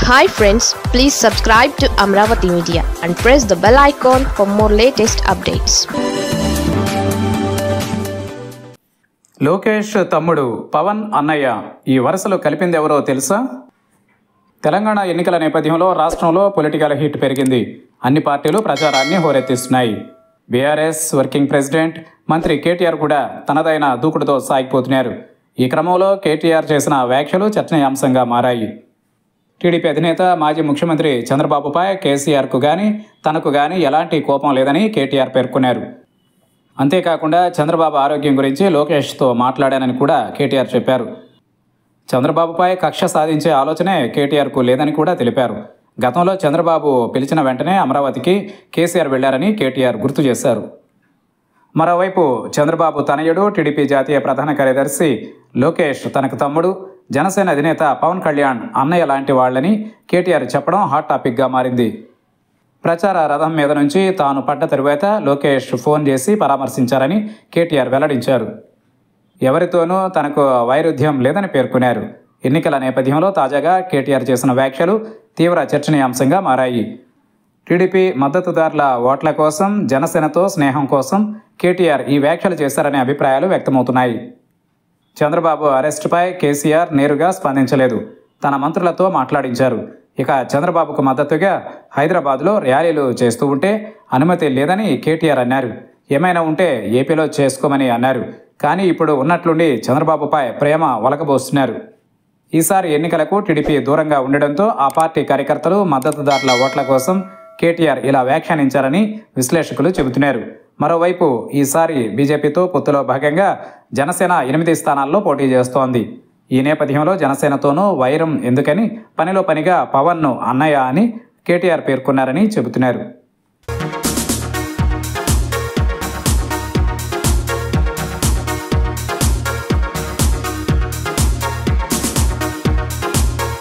hi friends please subscribe to Amaravati media and press the bell icon for more latest updates Lokesh తమ్ముడు పవన్ అన్నయ్య ఈ వరుసలో కలిపింది ఎవరో తెలుసా తెలంగాణ ఎన్నికల నేపథ్యంలో రాష్ట్రంలో పొలిటికల్ హీట్ పెరిగింది అన్ని పార్టీలు ప్రచారాన్ని హోరెత్తిస్తున్నాయి బీఆర్ఎస్ వర్కింగ్ ప్రెసిడెంట్ మంత్రి కేటీఆర్ కూడా తనదైన దూకుడుతో సాగిపోతున్నారు ఈ క్రమంలో కేటీఆర్ చేసిన వ్యాఖ్యలు చర్చనీయాంశంగా మారాయి టీడీపీ అధినేత మాజీ ముఖ్యమంత్రి చంద్రబాబుపై కేసీఆర్కు కానీ తనకు కానీ ఎలాంటి కోపం లేదని కేటీఆర్ పేర్కొన్నారు అంతేకాకుండా చంద్రబాబు ఆరోగ్యం గురించి లోకేష్తో మాట్లాడానని కూడా కేటీఆర్ చెప్పారు చంద్రబాబుపై కక్ష సాధించే ఆలోచనే కేటీఆర్కు లేదని కూడా తెలిపారు గతంలో చంద్రబాబు పిలిచిన వెంటనే అమరావతికి కేసీఆర్ వెళ్లారని కేటీఆర్ గుర్తు చేశారు మరోవైపు చంద్రబాబు తనయుడు టీడీపీ జాతీయ ప్రధాన కార్యదర్శి లోకేష్ తనకు తమ్ముడు జనసేన అధినేత పవన్ కళ్యాణ్ అన్నయ్య లాంటి వాళ్ళని కేటీఆర్ చెప్పడం హాట్ టాపిక్గా మారింది ప్రచార రథం మీద నుంచి తాను పడ్డ తరువాత లోకేష్ ఫోన్ చేసి పరామర్శించారని కేటీఆర్ వెల్లడించారు ఎవరితోనూ తనకు వైరుధ్యం లేదని పేర్కొన్నారు ఎన్నికల నేపథ్యంలో తాజాగా కేటీఆర్ చేసిన వ్యాఖ్యలు తీవ్ర చర్చనీయాంశంగా మారాయి టీడీపీ మద్దతుదారుల ఓట్ల కోసం జనసేనతో స్నేహం కోసం కేటీఆర్ ఈ వ్యాఖ్యలు చేశారనే అభిప్రాయాలు వ్యక్తమవుతున్నాయి చంద్రబాబు అరెస్టుపై కేసీఆర్ నేరుగా స్పందించలేదు తన మంత్రులతో మాట్లాడించారు ఇక చంద్రబాబుకు మద్దతుగా హైదరాబాద్లో ర్యాలీలు చేస్తూ ఉంటే అనుమతి లేదని కేటీఆర్ అన్నారు ఏమైనా ఉంటే ఏపీలో చేసుకోమని అన్నారు కానీ ఇప్పుడు ఉన్నట్లుండి చంద్రబాబుపై ప్రేమ ఒలకబోస్తున్నారు ఈసారి ఎన్నికలకు టీడీపీ దూరంగా ఉండడంతో ఆ పార్టీ కార్యకర్తలు మద్దతుదారుల ఓట్ల కోసం కేటీఆర్ ఇలా వ్యాఖ్యానించారని విశ్లేషకులు చెబుతున్నారు మరోవైపు ఈసారి బీజేపీతో పొత్తులో భాగంగా జనసేన ఎనిమిది స్థానాల్లో పోటీ చేస్తోంది ఈ నేపథ్యంలో జనసేనతోనూ వైరం ఎందుకని పనిలో పనిగా పవన్ను అన్నయ్య అని కేటీఆర్ పేర్కొన్నారని చెబుతున్నారు